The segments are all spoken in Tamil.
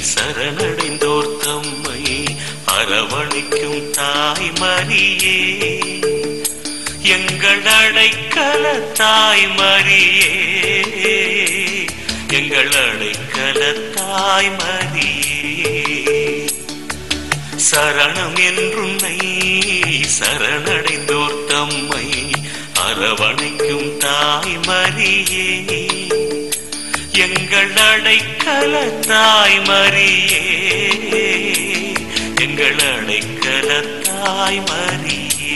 சரணடைந்தோர் தம்மை அரவணைக்கும் தாய்மரியே எங்கள் அடைக்கல தாய்மரியே எங்கள் அடைக்கல தாய்மரியே சரணம் என்றுன்னை சரணடைந்தோர் தம்மை அரவணைக்கும் தாய்மரியே எங்கள் அடைக்கல தாய்மரியே எங்கள் அடைக்கல தாய்மரியே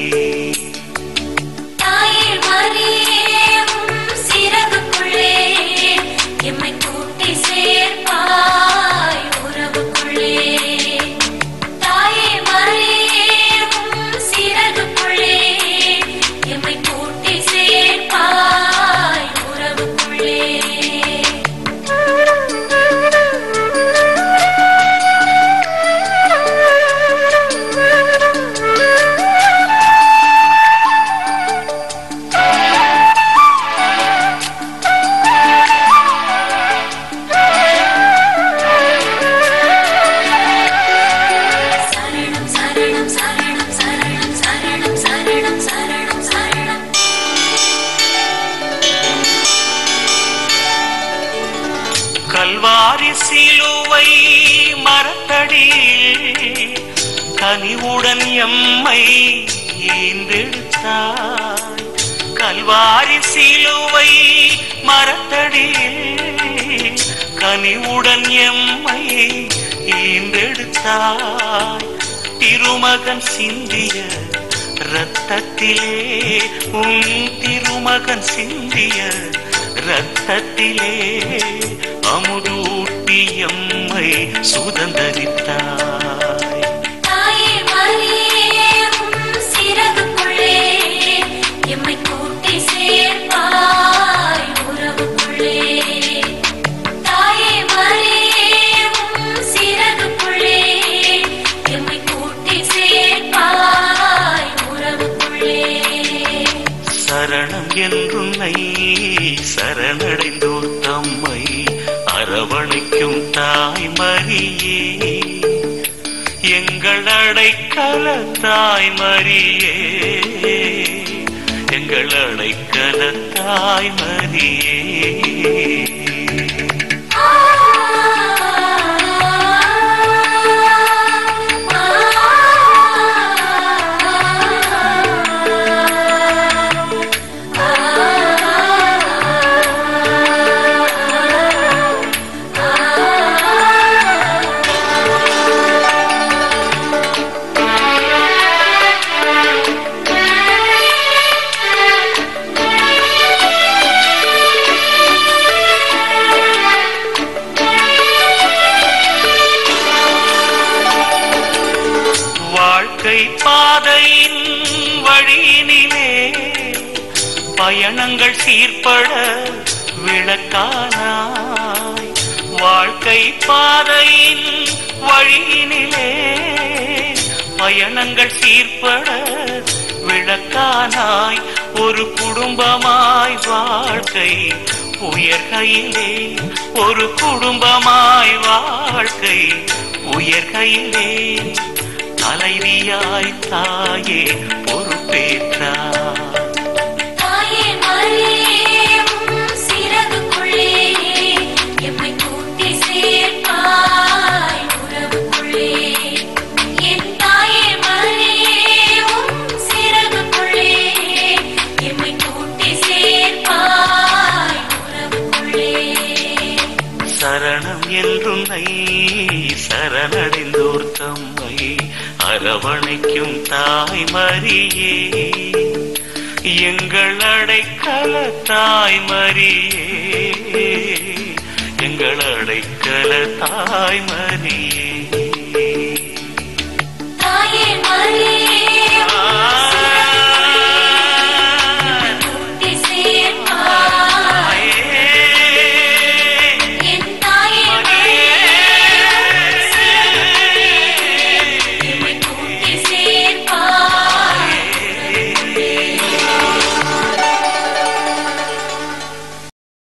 தாயே மரியே உம் சிறகுக்குள்ளே எம்மை கூட்டி சேர்ப்பாய் உறவுக்குள்ளே தாயே மரியே உம் சிறகுக்குள்ளே எம்மை கூட்டி சேர்ப்பாய் உறவுக்குள்ளே சரணம் சரணம் சரணம் சரணம் சரணம் சரணம் சரணம் சரணம் கல்வாரி சிலுவை மரத்தடியில் கனிவுடன் எம்மை ஈந்தெடுத்தாய் கல்வாரி சிலுவை மரத்தடியில் கனிவுடன் எம்மை ஈந்தெடுத்தாய் திருமகன் சிந்திய ரத்தத்திலே உன் திருமகன் சிந்திய ரத்தத்திலே அமுதூட்டி எம்மை சுதந்தரித்தாய் தாயே மரியே உம் சிறகுக்குள்ளே எம்மை கூட்டி சேர்ப்பாய் உறவுக்குள்ளே தாயே மரியே உம் சிறகுக்குள்ளே எம்மை கூட்டி சேர்ப்பாய் உறவுக்குள்ளே சரணம் என்றுன்னை சரணடைந்தோர் தம்மை அரவணைக்கும் தாய்மரியே எங்கள் அடைக்கல தாய்மரியே எங்கள் அடைக்கல தாய்மரியே வாழ்க்கை பாதையின் வழியினிலே பயணங்கள் சீர்பட விளக்கானாய் வாழ்க்கை பாதையின் வழியினிலே பயணங்கள் சீர்பட விளக்கானாய் ஒரு குடும்பமாய் வாழ்க்கை உயர்கையிலே ஒரு குடும்பமாய் வாழ்க்கை உயர்கையிலே தலைவியாய் தாயே பொறுப்பேற்றார் தாயே மரியே உம் சிறகுக்குள்ளே எம்மை கூட்டி சேர்ப்பாய் உறவுக்குள்ளே என் தாயே மரியே உம் சிறகுக்குள்ளே எம்மை கூட்டி சேர்ப்பாய் உறவுக்குள்ளே சரணம் என்றுன்னை சரணடைந்தோர் தம்மை அரவணைக்கும் தாய்மரியே எங்கள் அடைக்கல தாய்மரியே எங்கள் அடைக்கல தாய்மரியே